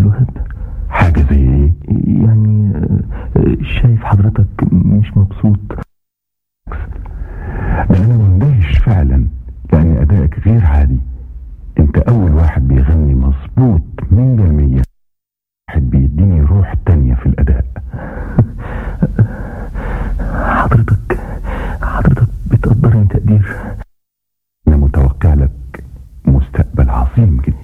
الوهاب حاجة زي ايه يعني آه، شايف حضرتك مش مبسوط ده انا مندهش فعلا لان ادائك غير عادي انت اول واحد بيغني مظبوط مية المية واحد بيديني روح تانية في الاداء حضرتك حضرتك بتقدرني تقدير انا متوقع لك مستقبل عظيم جدا